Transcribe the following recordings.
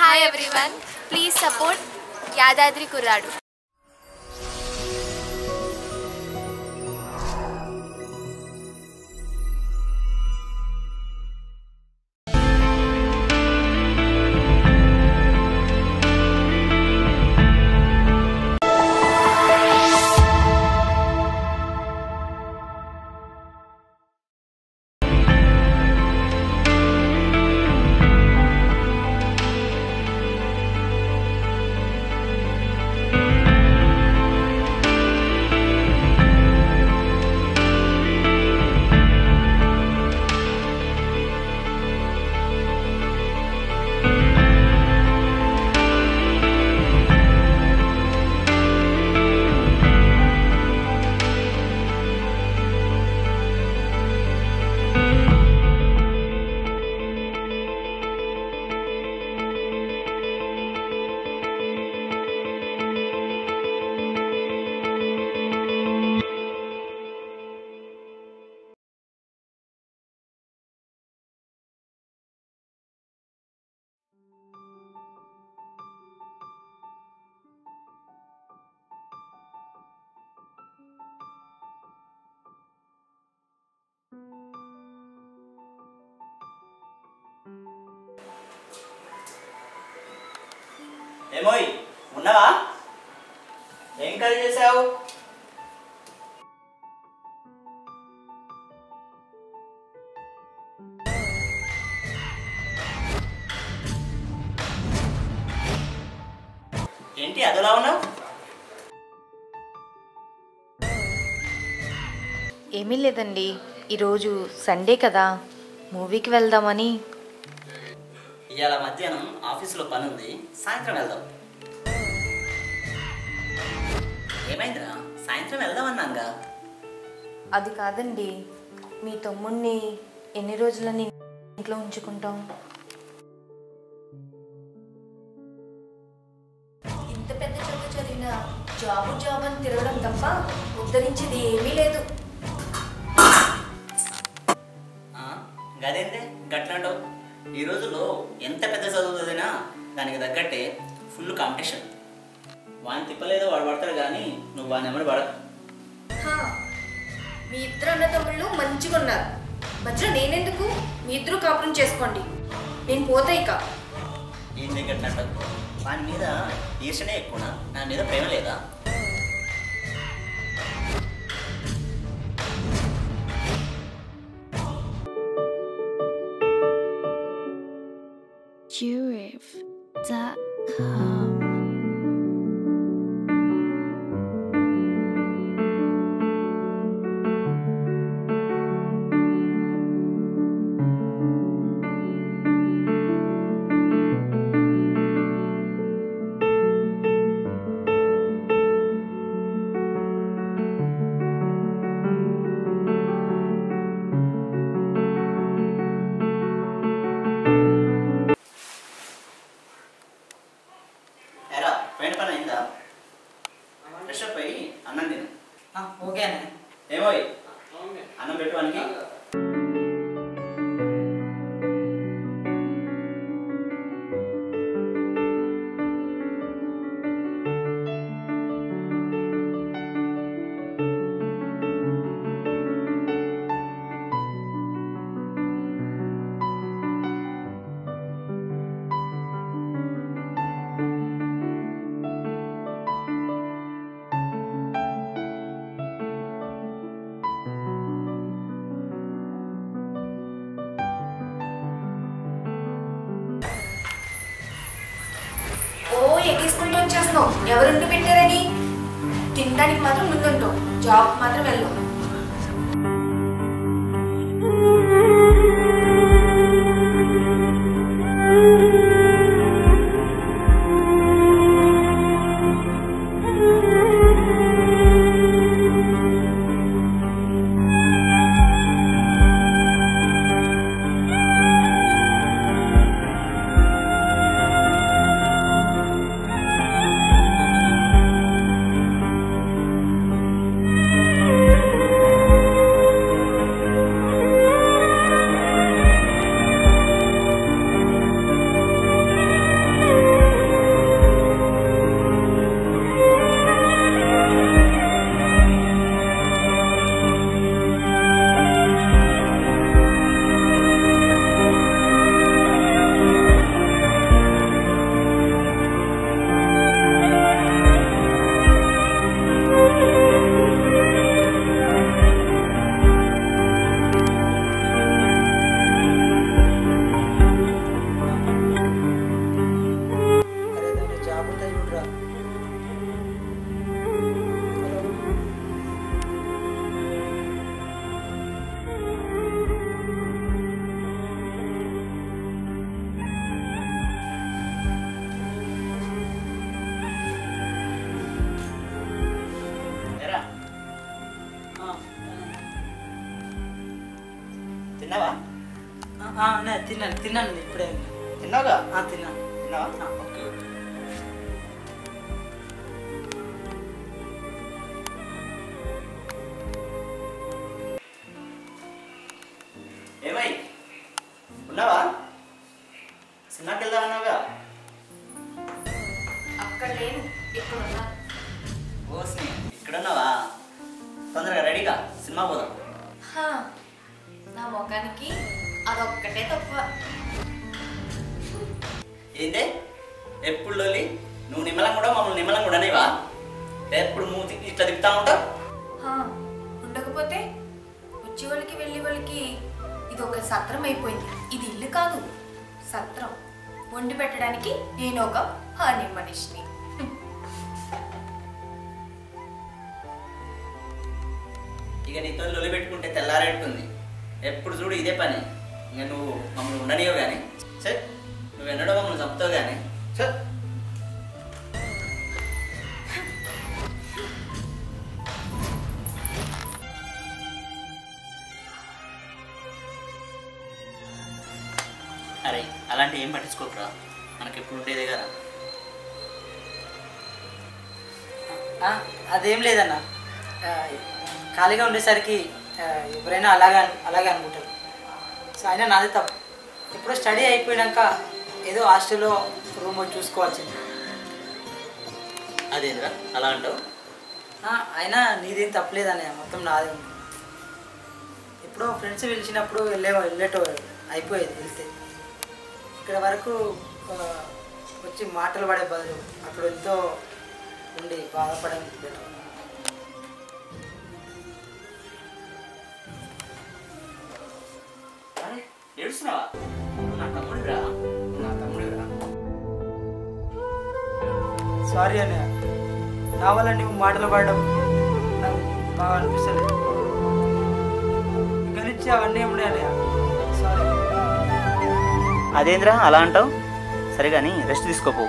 Hi everyone please support Yadadri కుర్రాడు ఏమోయ్ ఉన్నావా ఏం కర్రీ చేసావు ఏంటి అదలా ఉన్నావు ఏమీ లేదండి ఈరోజు సండే కదా మూవీకి వెళ్దామని ఇవాళ మధ్యాహ్నం ఆఫీసులో పని ఉంది సాయంత్రం వెళ్దాం ఏమైందిరా సాయంత్రం వెళ్దాం అన్నాగా అది కాదండి మీ తమ్ముణ్ణి ఎన్ని రోజులని ఇంట్లో ఉంచుకుంటాం ఇంత పెద్ద చదువు చదివిన జాబు జాబ్ అని తిరగడం తప్ప ఉద్ధరించేది ఏమీ లేదు ఆ, గదేందే గట్లంటావు ఈ రోజుల్లో ఎంత పెద్ద చదువు చదివినా దానికి తగ్గట్టే ఫుల్ కాంపిటీషన్ వాడిని తిప్పలేదో వాడు పడతాడు కానీ నువ్వు వాడిని ఎవరు పడ హా, మీ ఇద్దరు అన్న తమ్ముళ్ళు మంచిగా ఉన్నారు మధ్యలో నేనెందుకు మీ ఇద్దరు కాపురం చేసుకోండి నేను పోతా ఇక ఏంటి గట్లంటావు వాని మీద ఈర్షనే ఎక్కువనా నా మీద ప్రేమ లేదా Jurif.com. ఎరా పోయిన పని అయిందా ఫ్రెష్ అప్ అయ్యి అన్నం తిను ఓకేనే ఏమోయ్ అన్నం పెట్టు వానికి ఓ ఎగేసుకుంటూ వచ్చేస్తున్నావు ఎవరుండి పెట్టారని తినడానికి మాత్రం ముందుంటావు జాబ్ మాత్రం వెళ్ళవు Jurif.com. తిన్నావా ఆ, అన్నయ్య తిన్నాను తిన్నాను ఇప్పుడే తిన్నావుగా ఆ, తిన్నాను తిన్నావా ఓకే ఓకే ఏమై ఉన్నావా సినిమాకి వెళ్దామన్నావుగా అక్కడ లేను ఇక్కడ ఉన్నా ఓ స్నేహ ఇక్కడ ఉన్నావా తొందరగా రెడీగా సినిమా పోదాం హా, నా ముఖానికి అదొక్కటే తప్ప ఏందే ఎప్పుడు లొల్లి నువ్వు నిమ్మలం కూడా మమ్మల్ని నిమ్మలం కూడా అనేవా ఎప్పుడు మూతి ఇట్లా తిప్పుతా ఉంటావు హా, ఉండకపోతే వచ్చే వాళ్ళకి వెళ్ళే వాళ్ళకి ఇది ఒక సత్రం అయిపోయింది ఇది ఇల్లు కాదు సత్రం వండి పెట్టడానికి నేను ఒక హాని మనిషిని ఇక నీతో లొల్లి పెట్టుకుంటే తెల్లారెట్టుంది ఎప్పుడు చూడు ఇదే పని ఇంకా నువ్వు మమ్మల్ని ఉండనియో కానీ సరే నువ్వు ఎన్నడో మమ్మల్ని చంపుతావు కానీ సరే అరే అలాంటి ఏం పట్టించుకోకురా మనకి ఎప్పుడు ఉండేదే కదా ఆ, అదేం లేదన్న ఆ, ఖాళీగా ఉండేసరికి ఆ, ఎవరైనా అలాగే అలాగే అనుకుంటారు సో అయినా నాది తప్పు ఎప్పుడో స్టడీ అయిపోయినాక ఏదో హాస్టల్లో రూమ్ చూసుకోవాల్సింది అదేంద్రా అలా అంటావు ఆ, అయినా నీదేం తప్పలేదన్నయ్య మొత్తం నాదే ఉంది ఎప్పుడో ఫ్రెండ్స్ పిలిచినప్పుడు వెళ్ళే వెళ్ళేటో అయిపోయేది వెళ్తే ఇక్కడ వరకు ఆ, వచ్చి మాటలు పడే బదులు అక్కడ ఎంతో ఉండి బాధపడడం బెటర్ అరే ఏడుస్తున్నావా నా తమ్ముడిరా నా తమ్ముడిరా సారీ అన్నయ్య నా వల్ల నువ్వు మాటలు పడడం నాకు బాగా అనిపిస్తలేదు ఇక నుంచి అవన్నీ ఉండే అన్నయ్య సారీ అదేంద్రా అలా అంటావు సరే కానీ రెస్ట్ తీసుకోపో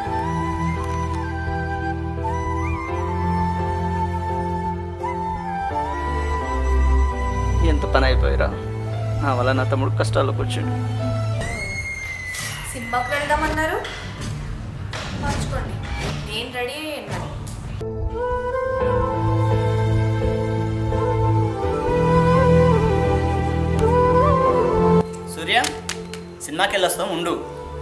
ఎంత పని అయిపోయిరా నా వల్ల నా తమ్ముడు కష్టాల్లోకి వచ్చిండు సినిమాకి వెళ్దామన్నారు మార్చుకోండి నేను రెడీ అయ్యాను సూర్య సినిమాకి వెళ్ళొస్తాం ఉండు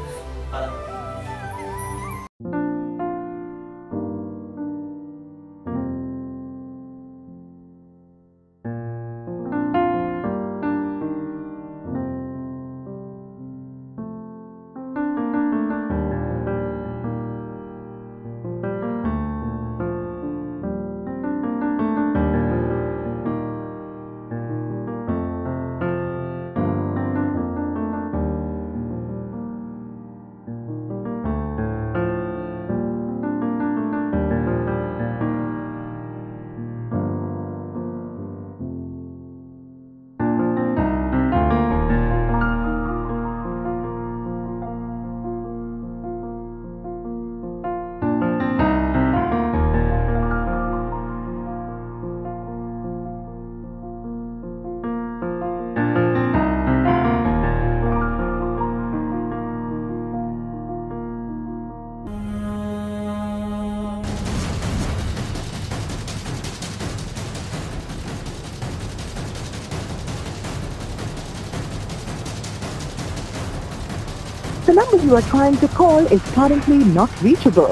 The number you are trying to call is currently not reachable.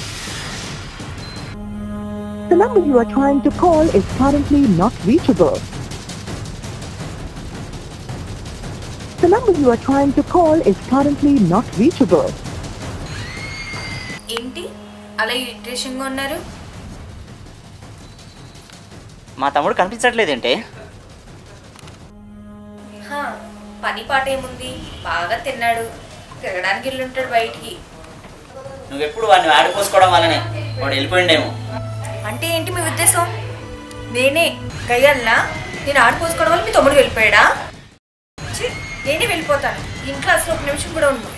The number you are trying to call is currently not reachable. The number you are trying to call is currently not reachable. ఏంటి అలా ఇరిటేషన్గా ఉన్నారు మా తమ్ముడు కనిపించట్లేదేంటే హా, పని పాట ఏముంది బాగా తిన్నాడు తిరగడానికి వెళ్ళుంటాడు బయటికి నువ్వెప్పుడు వాడిని ఆడిపోసుకోవడం వల్లనే వాడు వెళ్ళిపోయిండేమో అంటే ఏంటి మీ ఉద్దేశం నేనే గయ్యాలనా నేను ఆడిపోసుకోవడం వల్ల మీ తమ్ముడు వెళ్ళిపోయాడా ఛీ, నేనే వెళ్ళిపోతాను ఇంట్లో అసలు ఒక నిమిషం కూడా ఉన్నాను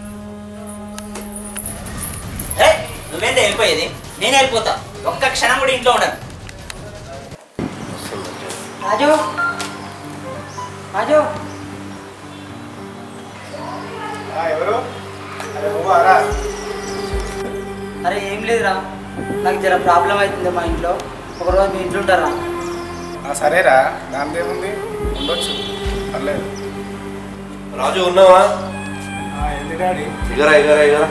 ఏ నువ్వేంటే వెళ్ళిపోయేది నేను వెళ్ళిపోతా ఒక్క క్షణం కూడా ఇంట్లో ఉండను రాజు రాజు ఎవరు అరే నువ్వారా అరే ఏం లేదురా నాకు జర ప్రాబ్లం అవుతుంది మా ఇంట్లో ఒకరోజు మీ ఇంట్లో ఉంటారా సరేరా దాని ఏముంది ఉండొచ్చు పర్లేదు రాజు ఉన్నావా ఏంటి డాడీ ఇగరా ఇగరా ఇగరా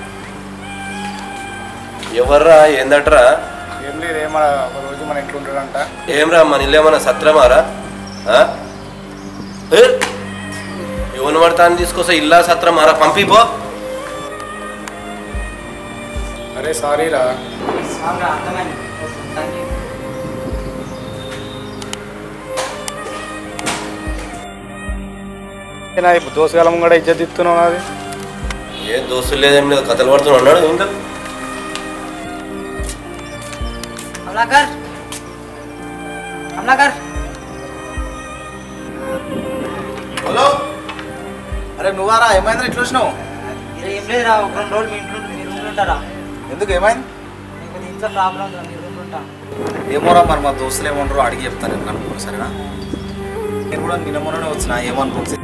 ఎవర్రా ఏందట్రా ఏం లేదు ఏమో ఒక రోజు మన ఇంట్లో ఉంటాడంట ఏమ్రా మన ఇల్లు ఏమన్నా సత్రమారా ఆ? ఏ? ఎవరిని పడతాను తీసుకొస్తా ఇల్లా సత్రమారా పంపిపో అరే సారీ రా అవునా అర్థమైంది థ్యాంక్ యూ నా ఇప్పుడు దోసగాలం కూడా ఇజ్జత్ ఇస్తున్నావు అది ఏం దోస్తులు లేదేం లేదు కథలు పడుతున్నా అన్నాడు ఇంకా కమలాకర్ కమలాకర్ హలో అరే నువ్వారా ఏమైంది ఇట్లా వచ్చినావు మీరు ఏం లేదురా ఒక రెండు రోజులు మీ ఇంట్లో మీ రూమ్లో ఉంటారా ఎందుకు ఏమైంది మీకు ఇంట్లో ప్రాబ్లం ఉందిరా మీ రూమ్లో ఉంటా ఏమోరా మరి మా దోస్తులు ఏమన్నారో అడిగి చెప్తాను నేను అనుకో సరేనా నేను కూడా నిన్న మొన్ననే వచ్చిన ఏమనుకో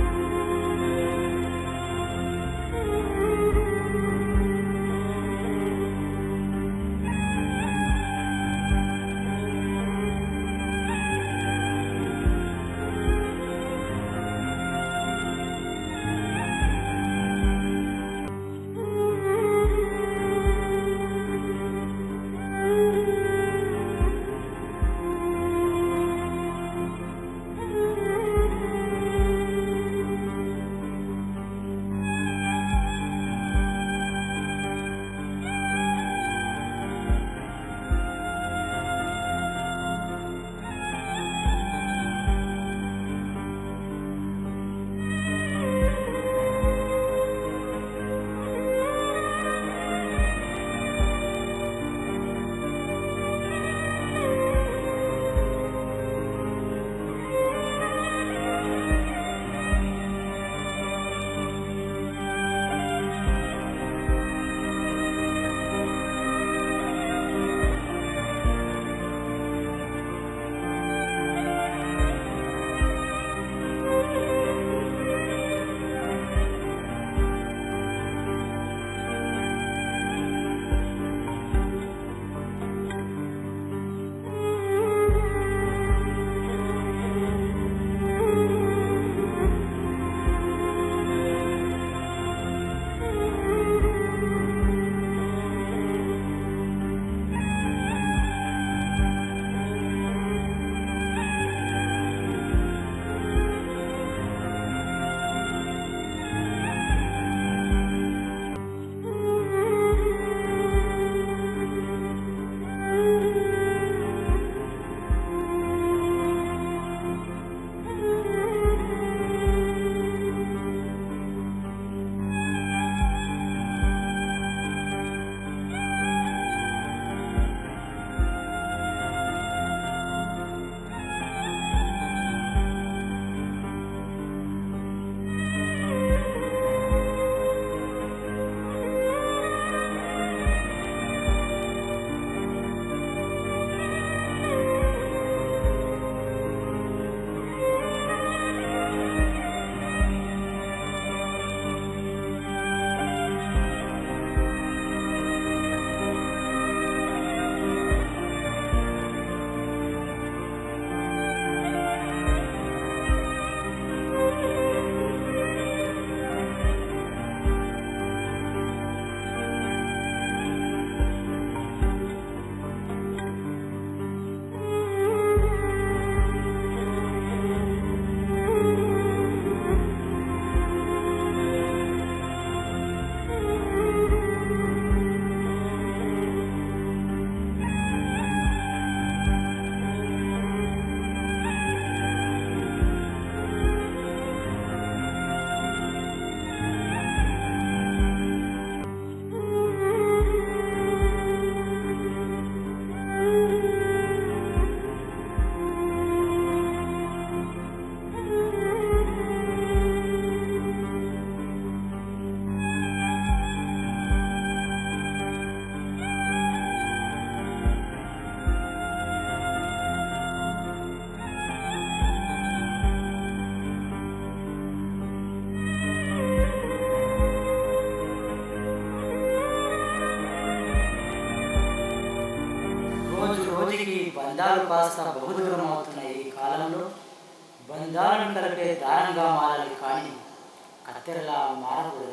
బంధాలు కాస్త బహుదూరం అవుతున్న ఈ కాలంలో బంధాలను కలిపే దారంగా మారాలి కానీ కత్తెరలా మారకూడదు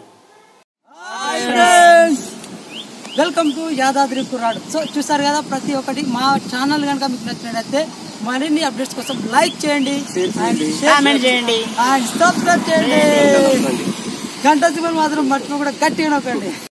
వెల్కమ్ టు యాదాద్రి కుర్రాడు సో చూసారు కదా ప్రతి ఒక్కటి మా ఛానల్ కనుక మీకు నచ్చినట్లయితే మరిన్ని అప్డేట్స్ కోసం లైక్ చేయండి కామెంట్ చేయండి అండ్ సబ్స్క్రైబ్ చేయండి గంట సినిమా మాత్రం మర్చిపోకుండా గట్టిగా నొక్కండి